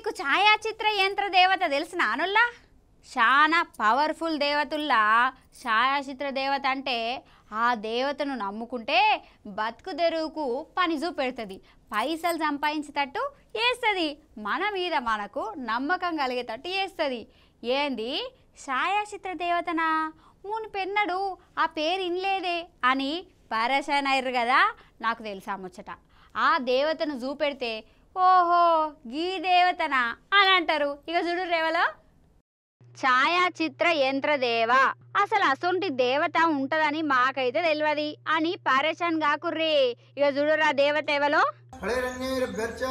మీకు ఛాయాచిత్ర యంత్ర దేవత తెలిసిన అనుల్లా చాలా పవర్ఫుల్ దేవతుల్లా ఛాయాచిత్ర దేవత అంటే ఆ దేవతను నమ్ముకుంటే బతుకు తెరువుకు పని చూపెడుతుంది పైసలు సంపాదించేటట్టు చేస్తుంది మన మీద మనకు నమ్మకం కలిగేటట్టు చేస్తుంది ఏంది ఛాయాచిత్ర దేవతనా మునిపెన్నడు ఆ పేరు ఇనలేదే అని పరేషాన్ అయ్యారు కదా నాకు తెలుసా ముచ్చట ఆ దేవతను చూపెడితే ఓహో గీ దేవతనా అని అంటారు ఇక చూడు రేవలో ఛాయాచిత్ర యంత్రదేవ అసలు అసొంటి దేవత ఉంటదని మాకైతే తెలియదు అని పరేషాన్ కాకుర్రి ఇక చూడురా దేవత ఎవలో హళిరంగైర్భ్యర్చ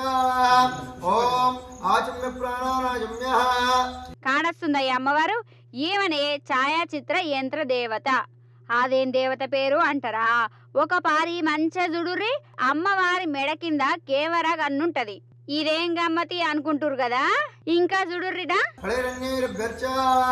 ఓం ఆచమ్య ప్రాణానాచమ్య కానొస్తుందా ఈ అమ్మవారు ఈమెనే ఛాయాచిత్ర యంత్ర దేవత అదేం దేవత పేరు అంటారా ఒక పారి మంచిగా చూడుర్రి అమ్మవారి మెడ కింద కేవరా గన్నుంటది ఇదేం గమ్మతి అనుకుంటురు కదా ఇంకా చూడుర్రిడా హళిరంగైర్భ్యర్చ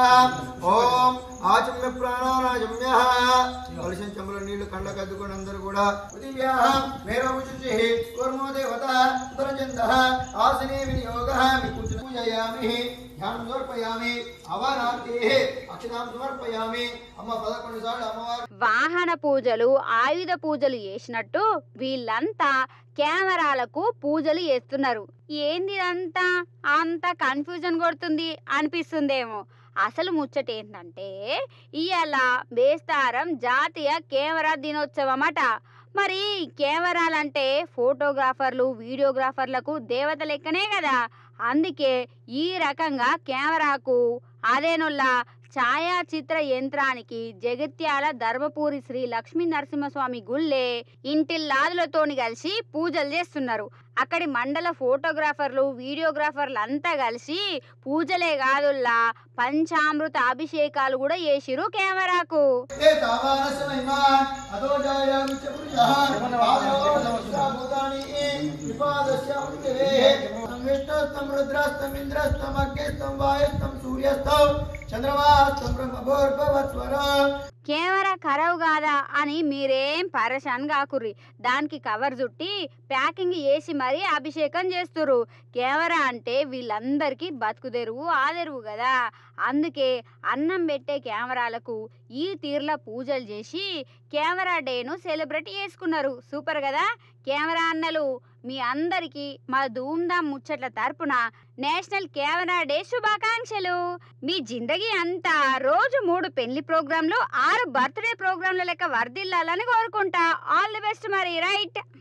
ఓం ఆచమ్య ప్రాణానాచమ్య కలుషం చెంబులో నీళ్లు కండ కద్దుకొని అందరూ కూడా పృథివ్యా మేరముచి కూర్మో దేవత ఉత్తరజంత ఆసనే వినియోగ మీ కూర్చుని పూజయామి ధ్యానం సమర్పయామి అవనార్తి అక్షతాం సమర్పయామి అమ్మ పదకొండు సార్లు అమ్మవారు వాహన పూజలు ఆయుధ పూజలు చేసినట్టు వీళ్ళంతా కెమెరాలకు పూజలు చేస్తున్నారు ఏంది ఇదంతా అంత కన్ఫ్యూజన్ కొడుతుంది అనిపిస్తుందేమో అసలు ముచ్చట ఏంటంటే ఇవాళ బేస్తారం జాతీయ కెమెరా దినోత్సవం అట మరి కెమెరాలంటే ఫోటోగ్రాఫర్లు వీడియోగ్రాఫర్లకు దేవత లెక్కనే కదా అందుకే ఈ రకంగా కెమెరాకు అదేనుల్లా ఛాయాచిత్ర యంత్రానికి జగిత్యాల ధర్మపురి శ్రీ లక్ష్మీ నరసింహస్వామి గుళ్ళే ఇంటిల్లాదులతోని కలిసి పూజలు చేస్తున్నారు అక్కడి మండల ఫోటోగ్రాఫర్లు వీడియోగ్రాఫర్లు అంతా కలిసి పూజలే కాదుల్లా పంచామృత అభిషేకాలు కూడా చేసిరు కెమెరాకు ఏ తావానస్య మహిమాన్ అదో జాయామి చ పురుషః పాదోస్య భూతాని విపాదస్య ఉత్తరే సంవిష్టస్తం రుద్రస్తం ఇంద్రస్తం అగ్నిస్తం వాయుస్తం సూర్యస్తం చంద్రమాస్తం బ్రహ్మభోర్భవత్వరం కెమెరా ఖరాబ్ కాదా అని మీరేం పరేషాన్ కాకుర్రి దానికి కవర్ చుట్టి ప్యాకింగ్ చేసి మరీ అభిషేకం చేస్తుర్రు కెమెరా అంటే వీళ్ళందరికీ బతుకు తెరువు ఆదెరువు కదా అందుకే అన్నం పెట్టే కెమెరాలకు ఈ తీర్ల పూజలు చేసి కెమెరా డేను సెలబ్రేట్ చేసుకున్నారు సూపర్ కదా కెమెరా అన్నలు మీ అందరికీ మా ధూమ్ధామ్ ముచ్చట్ల తరపున నేషనల్ కెమెరా డే శుభాకాంక్షలు మీ జిందగీ అంతా రోజు మూడు పెళ్లి ప్రోగ్రాంలు ఆరు బర్త్డే ప్రోగ్రాంల లెక్క వర్దిల్లాలని కోరుకుంటా ఆల్ ది బెస్ట్ మరి రైట్